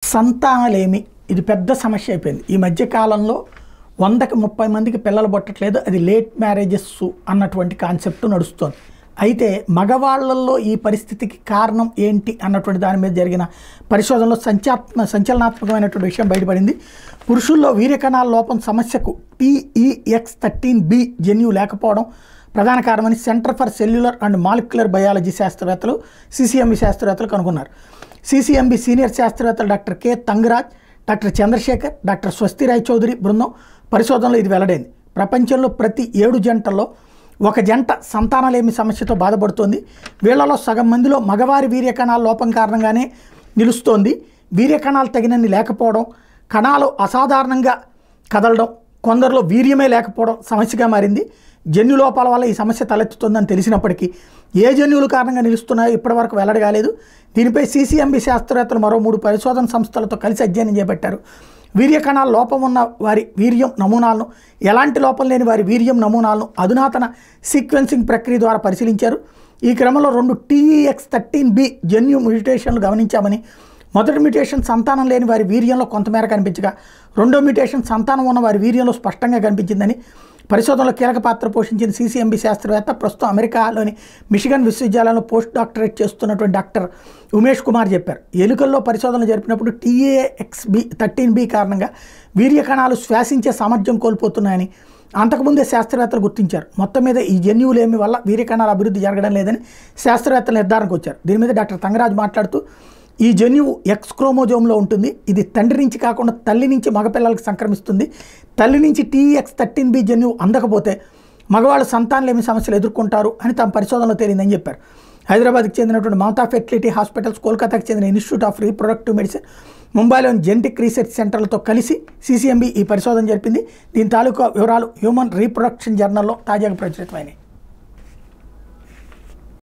సంతానలేమి ఇది పెద్ద సమస్య అయిపోయింది ఈ మధ్య కాలంలో వందకి ముప్పై మందికి పిల్లలు పుట్టట్లేదు అది లేట్ మ్యారేజెస్ అన్నటువంటి కాన్సెప్ట్ నడుస్తోంది అయితే మగవాళ్ళల్లో ఈ పరిస్థితికి కారణం ఏంటి అన్నటువంటి దాని మీద జరిగిన పరిశోధనలో సంచాత్మ సంచలనాత్మకమైనటువంటి విషయం బయటపడింది పురుషుల్లో వీర్యకణాల లోపం సమస్యకు టీఈఎక్స్ థర్టీన్ బి జన్యు లేకపోవడం ప్రధాన కారణమని centre for cellular and molecular biology శాస్త్రవేత్తలు సిసిఎంబి శాస్త్రవేత్తలు కనుగొన్నారు సిసిఎంబి సీనియర్ శాస్త్రవేత్తలు doctor K Thangaraj doctor Chandrasekhar doctor Swastirai Chaudhuri బృందం పరిశోధనలో ఇది వెల్లడైంది ప్రపంచంలో ప్రతి ఏడు జంటల్లో ఒక జంట సంతానలేమి సమస్యతో బాధపడుతోంది వీళ్లలో సగం మందిలో మగవారి వీర్యకణాల లోపం కారణంగానే నిలుస్తోంది వీర్యకణాలు తగినన్ని లేకపోవడం కణాలు అసాధారణంగా కదలడం కొందరిలో వీర్యమే లేకపోవడం సమస్యగా మారింది జన్యు లోపాల వల్ల ఈ సమస్య తలెత్తుతుందని తెలిసినప్పటికీ ఏ జన్యువుల కారణంగా నిలుస్తున్నాయో ఇప్పటివరకు వెల్లడి కాలేదు దీనిపై సీసీఎంబీ శాస్త్రవేత్తలు మరో మూడు పరిశోధన సంస్థలతో కలిసి అధ్యయనం చేపట్టారు వీర్య కణాల లోపం ఉన్న వారి వీర్యం నమూనాలను ఎలాంటి లోపం లేని వారి వీర్యం నమూనాలను అధునాతన సీక్వెన్సింగ్ ప్రక్రియ ద్వారా పరిశీలించారు ఈ క్రమంలో రెండు టీఈఎక్స్ థర్టీన్ బి జన్యు మ్యూటేషన్లు గమనించామని మొదటి మ్యూటేషన్ సంతానం లేని వారి వీర్యంలో కొంతమేర కనిపించగా రెండో మ్యూటేషన్ సంతానం ఉన్న వారి వీర్యంలో స్పష్టంగా కనిపించిందని పరిశోధనలో కీలక పాత్ర పోషించిన సీసీఎంబీ శాస్త్రవేత్త ప్రస్తుతం అమెరికాలోని మిషిగన్ విశ్వవిద్యాలయంలో పోస్ట్ డాక్టరేట్ చేస్తున్నటువంటి డాక్టర్ ఉమేష్ కుమార్ చెప్పారు ఎలుకల్లో పరిశోధనలు జరిపినప్పుడు టీఏఎక్స్ బి థర్టీన్ బి కారణంగా వీర్య కణాలు శ్వాసించే సామర్థ్యం కోల్పోతున్నాయని అంతకుముందే శాస్త్రవేత్తలు గుర్తించారు మొత్తం మీద ఈ జన్యువులేమి వల్ల వీర్య కణాల అభివృద్ధి జరగడం లేదని శాస్త్రవేత్తలు నిర్ధారణకు వచ్చారు దీని మీద డాక్టర్ తంగరాజ్ మాట్లాడుతూ ఈ జన్యువు ఎక్స్ క్రోమోజోమ్లో ఉంటుంది ఇది తండ్రి నుంచి కాకుండా తల్లి నుంచి మగపిల్లలకు సంక్రమిస్తుంది తల్లి నుంచి టీఎక్స్ థర్టీన్ బి జన్యువు అందకపోతే మగవాళ్ళు సంతానలేమి సమస్యలు ఎదుర్కొంటారు అని తమ పరిశోధనలో తేలిందని చెప్పారు హైదరాబాద్కి చెందినటువంటి మమతా ఫెర్టిలిటీ హాస్పిటల్స్ కోల్కతాకి చెందిన ఇన్స్టిట్యూట్ ఆఫ్ రీప్రొడక్టివ్ మెడిసిన్ ముంబైలోని జెనెటిక్ రీసెర్చ్ సెంటర్లతో కలిసి సీసీఎంబీ ఈ పరిశోధన జరిపింది దీని తాలూకా వివరాలు హ్యూమన్ రీప్రొడక్షన్ జర్నల్లో తాజాగా ప్రచురితమైనాయి